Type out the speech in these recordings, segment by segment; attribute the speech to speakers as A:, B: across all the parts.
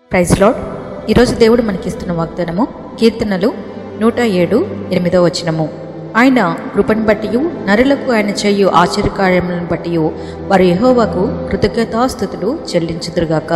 A: praise lord ఈరోజు దేవుడు మనకిస్తున్న వాగ్దానము కీర్తనలు నూట ఏడు ఎనిమిదో వచనము ఆయన కృపను బట్టియు నరులకు ఆయన చేయు ఆశ్చర్యకార్యములను బట్టియు వారు యెహోవాకు కృతజ్ఞతాస్థుతులు చెల్లించుదురుగాక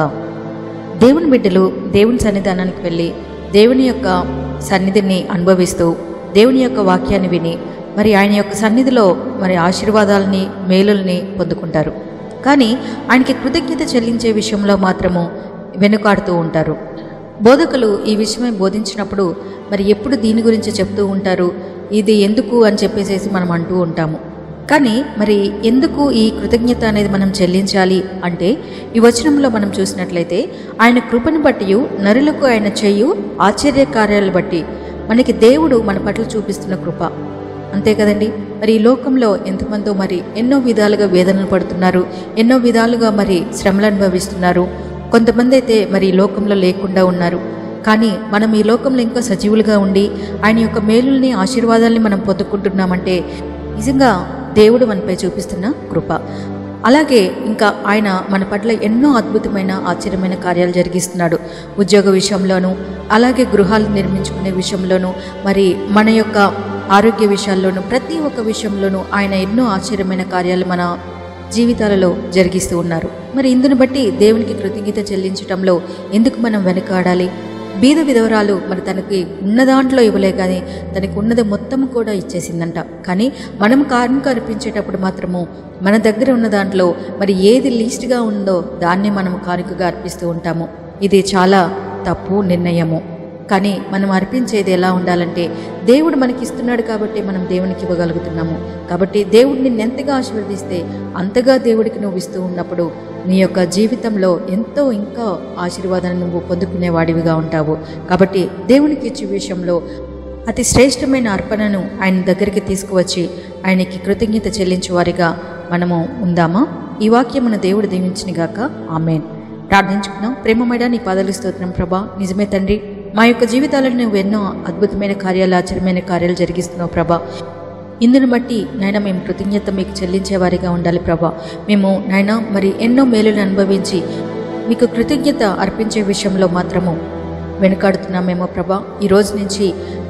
A: దేవుని బిడ్డలు దేవుని సన్నిధానానికి వెళ్ళి దేవుని యొక్క సన్నిధిని అనుభవిస్తూ దేవుని యొక్క వాక్యాన్ని విని మరి ఆయన యొక్క సన్నిధిలో మరి ఆశీర్వాదాలని మేలుల్ని పొందుకుంటారు కానీ ఆయనకి కృతజ్ఞత చెల్లించే విషయంలో మాత్రము వెనుకాడుతూ ఉంటారు బోధకులు ఈ విషయమై బోధించినప్పుడు మరి ఎప్పుడు దీని గురించి చెప్తూ ఉంటారు ఇది ఎందుకు అని చెప్పేసేసి మనం అంటూ ఉంటాము కానీ మరి ఎందుకు ఈ కృతజ్ఞత అనేది మనం చెల్లించాలి అంటే ఈ వచనంలో మనం చూసినట్లయితే ఆయన కృపను బట్టి నరులకు ఆయన చేయు ఆశ్చర్య కార్యాలు బట్టి మనకి దేవుడు మన పట్ల చూపిస్తున్న కృప అంతే కదండి మరి ఈ లోకంలో ఎంతమందో మరి ఎన్నో విధాలుగా వేదనలు పడుతున్నారు ఎన్నో విధాలుగా మరి శ్రమలు అనుభవిస్తున్నారు కొంతమంది అయితే మరి ఈ లోకంలో లేకుండా ఉన్నారు కానీ మనం ఈ లోకంలో ఇంకా సజీవులుగా ఉండి ఆయన యొక్క మేలుల్ని ఆశీర్వాదాల్ని మనం పొందుకుంటున్నామంటే నిజంగా దేవుడు మనపై చూపిస్తున్న కృప అలాగే ఇంకా ఆయన మన పట్ల ఎన్నో అద్భుతమైన ఆశ్చర్యమైన కార్యాలు జరిగిస్తున్నాడు ఉద్యోగ విషయంలోనూ అలాగే గృహాలు నిర్మించుకునే విషయంలోనూ మరి మన యొక్క ఆరోగ్య విషయాల్లోనూ ప్రతి ఒక్క విషయంలోనూ ఆయన ఎన్నో ఆశ్చర్యమైన కార్యాలు మన జీవితాలలో జరిగిస్తూ ఉన్నారు మరి ఇందును బట్టి దేవునికి కృతజ్ఞత చెల్లించటంలో ఎందుకు మనం వెనకాడాలి బీద విధవరాలు మరి తనకి ఉన్న దాంట్లో ఇవ్వలే కానీ తనకి ఉన్నది మొత్తం కూడా ఇచ్చేసిందంట కానీ మనం కారణం అర్పించేటప్పుడు మాత్రము మన దగ్గర ఉన్న దాంట్లో మరి ఏది లీస్ట్గా ఉందో దాన్ని మనం కానుకగా అర్పిస్తూ ఉంటాము ఇది చాలా తప్పు నిర్ణయము కానీ మనం అర్పించేది ఎలా ఉండాలంటే దేవుడు మనకి ఇస్తున్నాడు కాబట్టి మనం దేవునికి ఇవ్వగలుగుతున్నాము కాబట్టి దేవుడు నిన్ను ఎంతగా ఆశీర్వదిస్తే అంతగా దేవుడికి నువ్వు ఇస్తూ ఉన్నప్పుడు నీ యొక్క జీవితంలో ఎంతో ఇంకా ఆశీర్వాదాన్ని నువ్వు పొందుకునే వాడివిగా ఉంటావు కాబట్టి దేవునికి ఇచ్చే విషయంలో అతి శ్రేష్టమైన అర్పణను ఆయన దగ్గరికి తీసుకువచ్చి ఆయనకి కృతజ్ఞత చెల్లించే వారిగా మనము ఉందామా ఈ వాక్యమును దేవుడు దీవించినగాక ఆమెన్ ప్రార్థించుకుందాం ప్రేమమైన నీ పాదాలు స్తోత్రం ప్రభా నిజమే తండ్రి మా యొక్క జీవితాలను నువ్వు ఎన్నో అద్భుతమైన కార్యాలు ఆశ్చర్యమైన కార్యాలు జరిగిస్తున్నావు ప్రభా ఇందును బట్టి నాయన మేము కృతజ్ఞత మీకు చెల్లించే వారిగా ఉండాలి ప్రభా మేము నాయన మరి ఎన్నో మేలులను అనుభవించి మీకు కృతజ్ఞత అర్పించే విషయంలో మాత్రము వెనుకాడుతున్నామేమో ప్రభా ఈ రోజు నుంచి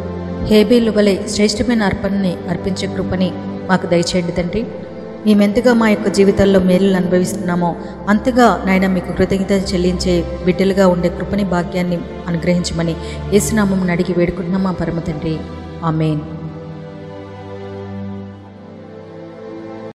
A: హేబేలు వలె శ్రేష్టమైన అర్పణని అర్పించే కృపని మాకు దయచేయండి తండ్రి మేమెంతగా మా యొక్క జీవితాల్లో మేలులు అనుభవిస్తున్నామో అంతగా నాయన మీకు కృతజ్ఞత చెల్లించే బిడ్డలుగా ఉండే కృపని భాగ్యాన్ని అనుగ్రహించమని యేసునామం అడిగి వేడుకుంటున్నాం మా పరమ తండ్రి ఆమెన్